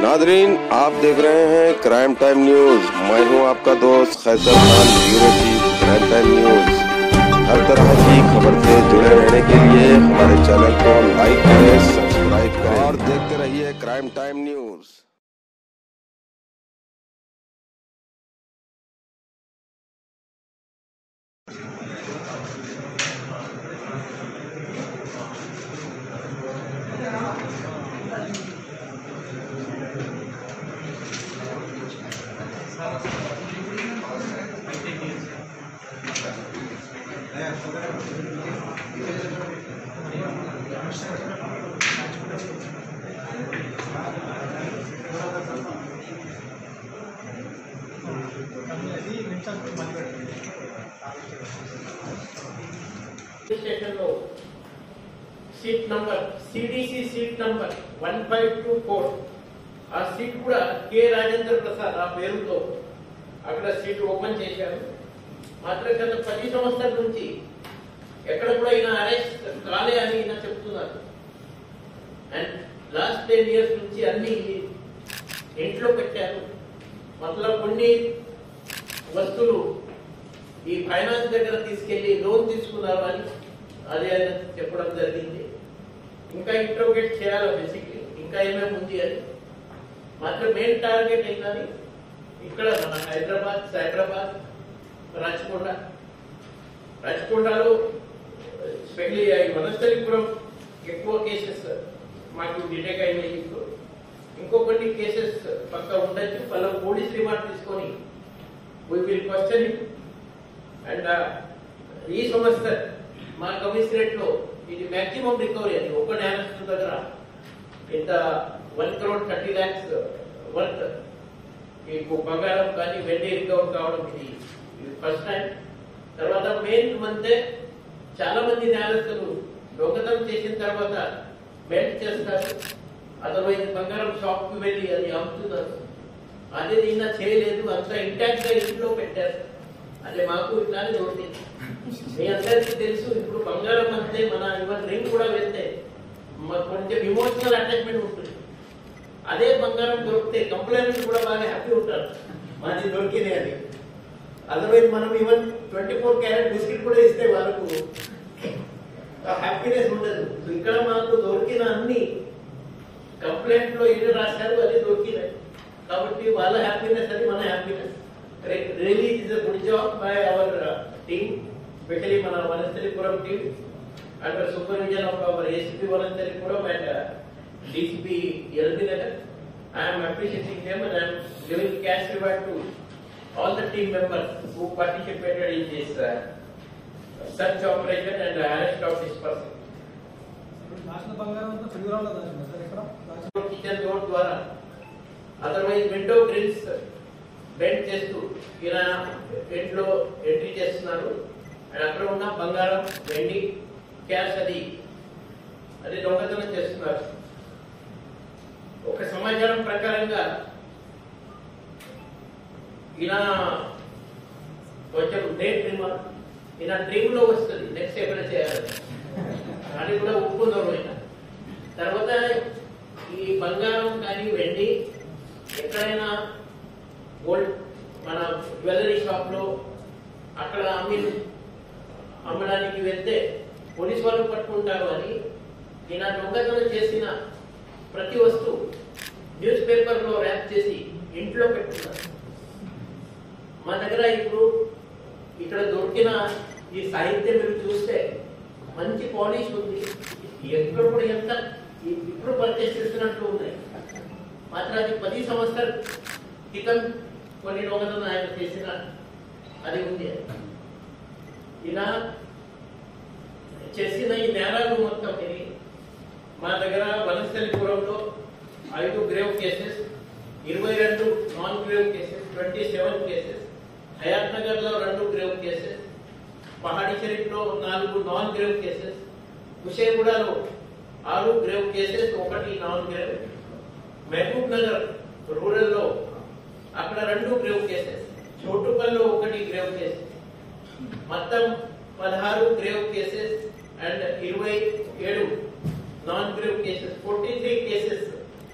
Nadreen आप देख रहे हैं क्राइम टाइम न्यूज मैं हूं आपका दोस्त Khaisar Khan bureau chief crime time news हर तरह की खबर से जुड़े रहने के लिए हमारे चैनल को लाइक करें सब्सक्राइब करें और देखते रहिए क्राइम टाइम न्यूज స్టేషన్లో seat number CDC seat number one five two four ఆ సీట్ కూడా కె రాజేంద్ర ప్రసాద్ ఆ పేరుతో అక్కడ సీట్ ఓపెన్ చేశారు మాత్రం గత పది సంవత్సరాల నుంచి ఎక్కడ కూడా ఈయన అరెస్ట్ కాలే అని ఈయన చెప్తున్నారు అండ్ లాస్ట్ టెన్ ఇయర్స్ నుంచి అన్ని ఇంట్లో పెట్టారు మతలో కొన్ని వస్తువులు ఈ ఫైనాన్స్ దగ్గర తీసుకెళ్లి లోన్ తీసుకున్నారు అని అదే ఆయన చెప్పడం జరిగింది ఇంకా ఇంట్రోగేట్ చేయాలి బేసిక్లీ ఇంకా ఏమేమి ఉంది అని మాత్రం మెయిన్ టార్గెట్ ఏంటని ఇక్కడ మన హైదరాబాద్ సైదరాబాద్ రాచకొండ రాచకొండలో స్పెషల్లీ వనస్థలిపురం ఎక్కువ కేసెస్ మాకు డిటెక్ట్ అయినాయి ఇప్పుడు ఇంకో కొన్ని కేసెస్ పక్క ఉండొచ్చు వాళ్ళ పోలీస్ రిమాండ్ తీసుకొని we will question it and ఈ సంస్థ మా కమిషనరేట్ లో ఇది మాక్సిమం రికవరీ అది ఒక నేరస్తుల దగ్గర ఇంత one crore thirty lakhs worth ఈ బంగారం కానీ వెండి రికవర్ కావడం ఇది ఫస్ట్ టైం తర్వాత మెయిన్ మంతే చాలా మంది నేరస్తులు దొంగతనం చేసిన తర్వాత బెల్ట్ చేస్తారు అదర్వైజ్ బంగారం షాప్ కి వెళ్ళి అది అమ్ముతున్నారు అదే నిన్న చేయలేదు అంతా ఇంటాక్ట్ గా ఇంట్లో పెట్టారు అదే మాకు ఇట్లానే దొరికింది మీ అందరికీ తెలుసు ఇప్పుడు బంగారం అంతే మన ఇవన్ రింగ్ కూడా వెళ్తే మాకు కొంచెం ఇమోషనల్ అటాచ్మెంట్ ఉంటుంది అదే బంగారం దొరికితే కంప్లైంట్ కూడా బాగా హ్యాపీ ఉంటారు మాది దొరికింది అని అదర్వైజ్ మనం even twenty four carat biscuit కూడా ఇస్తే వాళ్ళకు హ్యాపీనెస్ ఉండదు So ఇక్కడ మాకు దొరికిన అన్ని కంప్లైంట్ లో ఏది రాశారు అది దొరికినాయి కాబట్టి వాళ్ళ హ్యాపీనెస్ అది మన happiness really is a good job by our team specially మన Vanasthalipuram team under supervision of our ACP Vanasthalipuram and DCP LB Nagar I'm appreciating them and I'm giving cash reward to all the team members who participated in this search operation and arrest of this person. నాశన బంగారం అంతా ఫిబ్రవరిలో దాచింది sir ఇక్కడ దాచి- kitchen door ద్వారా otherwise window grills bend చేస్తూ ఈయన ఇంట్లో ఎంట్రీ చేస్తున్నారు అండ్ అక్కడ ఉన్న బంగారం వెండి క్యాష్ అది అది దొంగతనం చేస్తున్నారు ఒక సమాచారం ప్రకారంగా ఈయన కొంచెం డే డ్రీమర్ ఈయన డ్రీమ్ లో వస్తుంది నెక్స్ట్ ఎక్కడ చేయాలని అది కూడా ఒప్పుకుందాం ఆయన తర్వాత ఈ బంగారం కానీ వెండి ఎక్కడైనా గోల్డ్ మన జ్యువెలరీ షాప్ లో అక్కడ అమ్మి అమ్మడానికి వెళ్తే పోలీస్ వాళ్ళు పట్టుకుంటారు అని ఈయన దొంగతనం చేసిన ప్రతి వస్తువు న్యూస్ పేపర్ లో ర్యాప్ చేసి ఇంట్లో పెట్టుకున్నారు మా దగ్గర ఇప్పుడు ఇక్కడ దొరికిన ఈ సాహిత్యం మీరు చూస్తే మంచి పాలిష్ ఉంది ఎక్కడ కూడా ఎంత ఈ- ఇప్పుడు పర్చేస్ చేస్తున్నట్లు ఉన్నాయి మాత్రం అది పది సంవత్సరాల క్రితం కొన్ని దొంగతనం ఆయన చేసిన అది ఉంది ఇలా చేసిన ఈ నేరాలు మొత్తం ఇది మా దగ్గర వనస్థలిపురంలో ఐదు గ్రేవ్ కేసెస్ ఇరవై రెండు non grave cases twenty seven cases Hayath Nagar లో రెండు గ్రేవ్ కేసెస్ పహాడి షరీఫ్ లో నాలుగు నాన్ గ్రేవ్ కేసెస్ హుషేగూడలో ఆరు గ్రేవ్ కేసెస్ ఒకటి non grave Mahabub Nagar rural లో అక్కడ రెండు గ్రేవ్ కేసెస్ చోటుపల్లిలో ఒకటి గ్రేవ్ కేసు మొత్తం పదహారు గ్రేవ్ కేసెస్ అండ్ ఇరవై ఏడు non grave cases forty three cases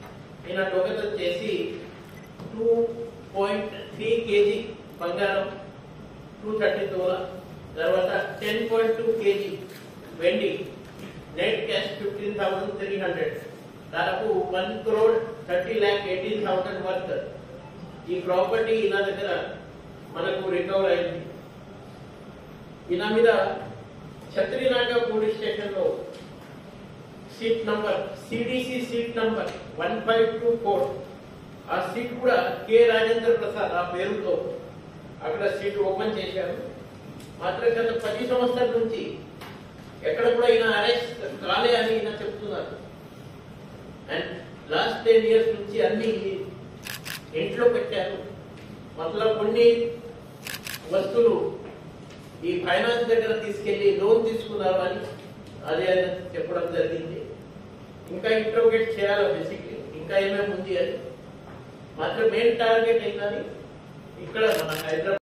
ఈయన దొంగతనం చేసి టూ పాయింట్ త్రీ కేజీ బంగారం టూ థర్టీ తోల తర్వాత టెన్ పాయింట్ టూ కేజీ వెండి net cash fifteen thousand three hundred దాదాపు one crore thirty lakh eighteen thousand worth ఈ ప్రాపర్టీ ఈయన దగ్గర మనకు రికవర్ అయింది ఈయన మీద ఛత్రినాగా పోలీస్ స్టేషన్ లో seat number CDC seat number one five two four ఆ సీట్ కూడా కె రాజేంద్ర ప్రసాద్ ఆ పేరుతో అక్కడ సీట్ ఓపెన్ చేశారు మాత్రం గత పది సంవత్సరాల నుంచి ఎక్కడ కూడా ఈయన అరెస్ట్ కాలే అని ఈయన చెప్తున్నారు అండ్ లాస్ట్ టెన్ ఇయర్స్ నుంచి అన్ని ఇంట్లో పెట్టారు మతలబ్ కొన్ని వస్తువులు ఈ ఫైనాన్స్ దగ్గర తీసుకెళ్లి లోన్ తీసుకున్నారు అని అదే ఆయన చెప్పడం జరిగింది ఇంకా ఇంట్రోగేట్ చేయాలి బేసిక్లీ ఇంకా ఏమేమి ఉంది అని మాత్రం మెయిన్ టార్గెట్ ఏంటని ఇక్కడ మన హైదరాబాద్